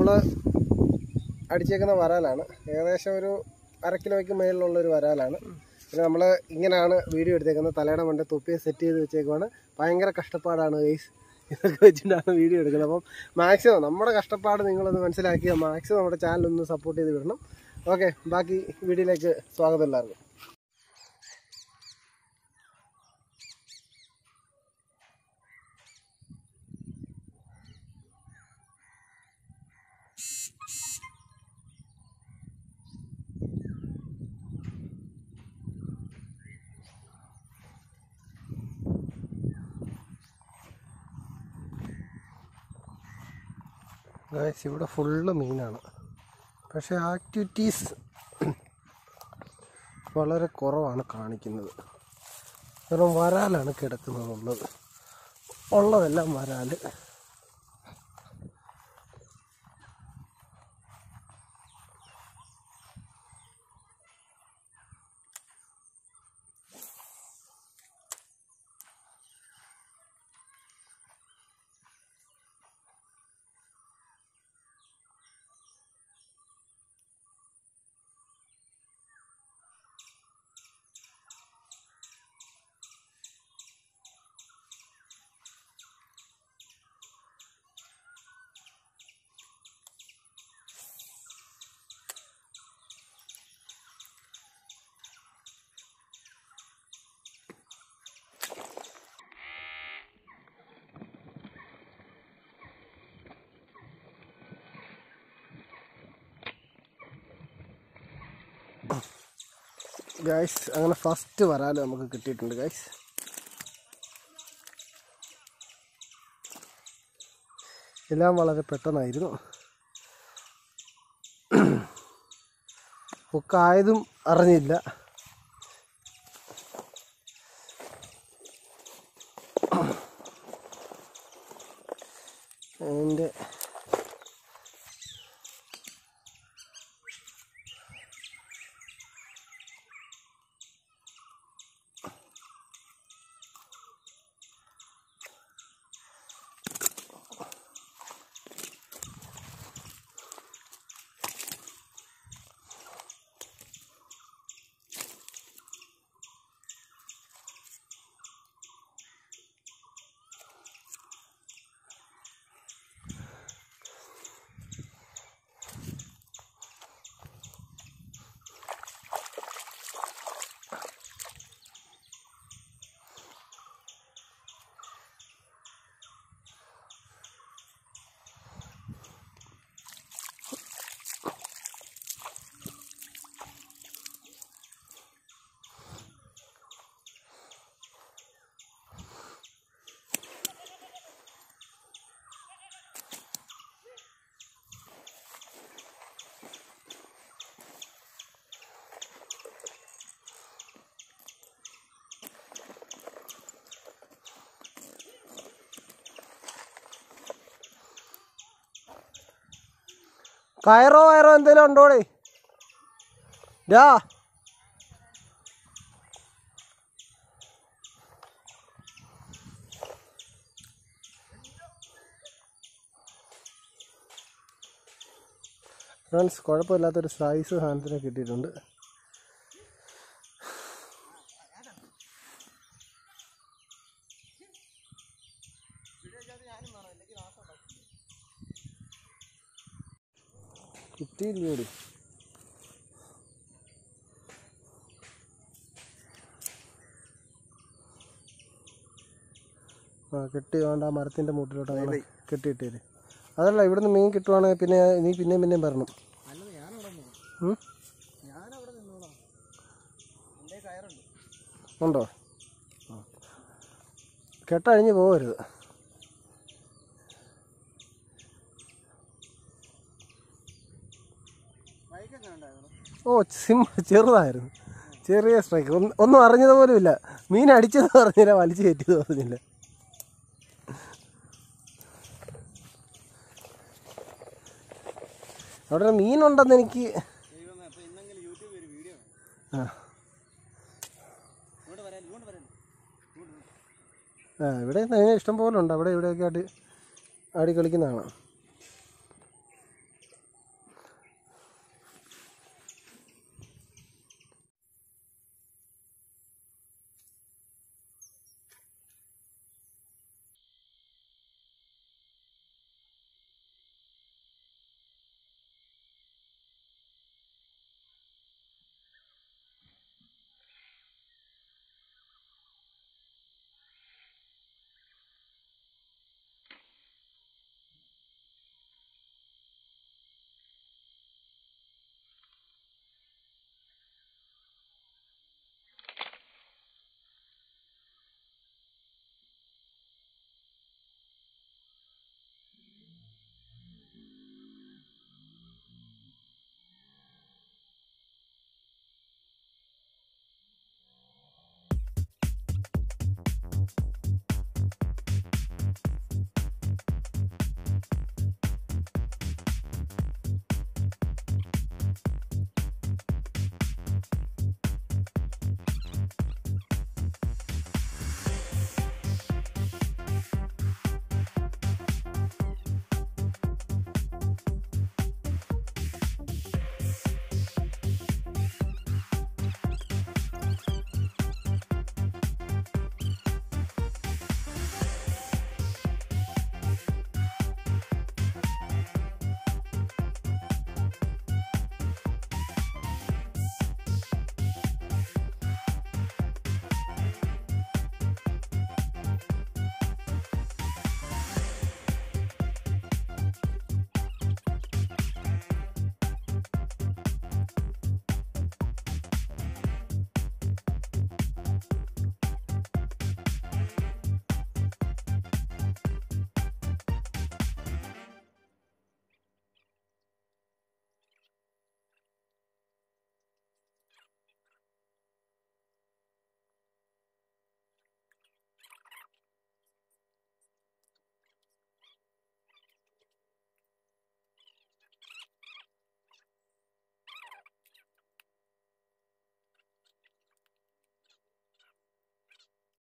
നമ്മൾ അടിച്ചേക്കുന്ന വരാലാണ് ഏകദേശം ഒരു അര കിലോയ്ക്ക് മേളിലുള്ള ഒരു വരാലാണ് പിന്നെ നമ്മൾ ഇങ്ങനെയാണ് വീഡിയോ എടുത്തേക്കുന്നത് തലയുടെ മണ്ട തൊപ്പിയെ സെറ്റ് ചെയ്ത് വെച്ചേക്കുവാണ് ഭയങ്കര കഷ്ടപ്പാടാണ് ഗൈസ് ഇതൊക്കെ വെച്ചിട്ടാണ് വീഡിയോ എടുക്കുന്നത് അപ്പം മാക്സിമം നമ്മുടെ കഷ്ടപ്പാട് നിങ്ങളൊന്ന് മനസ്സിലാക്കിയ മാക്സിമം നമ്മുടെ ചാനൽ ഒന്ന് സപ്പോർട്ട് ചെയ്ത് വിടണം ഓക്കെ ബാക്കി വീഡിയോയിലേക്ക് സ്വാഗതം എല്ലാവർക്കും ഗൈസ് ഇവിടെ ഫുള്ള് മീനാണ് പക്ഷേ ആക്ടിവിറ്റീസ് വളരെ കുറവാണ് കാണിക്കുന്നത് വെറും വരാലാണ് കിടക്കുന്നതുള്ളത് ഉള്ളതെല്ലാം വരാൽ ഗൈസ് അങ്ങനെ ഫസ്റ്റ് വരാൽ നമുക്ക് കിട്ടിയിട്ടുണ്ട് ഗൈസ് എല്ലാം വളരെ പെട്ടെന്നായിരുന്നു ഹുക്കായതും അറിഞ്ഞില്ല അതിൻ്റെ കയറോ വയറോ എന്തെങ്കിലും ഉണ്ടോടെ ഡാ ഫ്രണ്ട്സ് കുഴപ്പമില്ലാത്തൊരു സൈസ് സാധനത്തിനെ കിട്ടിയിട്ടുണ്ട് കിട്ടിയില്ലോടി ആ കെട്ടി വേണ്ട ആ മരത്തിൻ്റെ മൂട്ടിലോട്ട് അങ്ങനെ കെട്ടിയിട്ടേര് അതല്ല ഇവിടുന്ന് മീൻ കിട്ടുവാണെങ്കിൽ പിന്നെ നീ പിന്നെയും പിന്നെയും വരണം ഉം? ഉണ്ടോ ആ. കെട്ടഴിഞ്ഞ് പോകരുത് ഓ സിം ചെറുതായിരുന്നു ചെറിയ സ്ട്രൈക്ക് ഒന്ന് ഒന്നും അറിഞ്ഞത് പോലും ഇല്ല മീൻ അടിച്ചത് പറഞ്ഞില്ല വലിച്ചു കയറ്റിയത് പറഞ്ഞില്ല അവിടെ ഒരു മീനുണ്ടെന്ന് എനിക്ക് ആ ആ ഇവിടെ ഇഷ്ടം പോലെ ഉണ്ട് അവിടെ ഇവിടെയൊക്കെ ആയിട്ട് ആടി കളിക്കുന്നതാണ്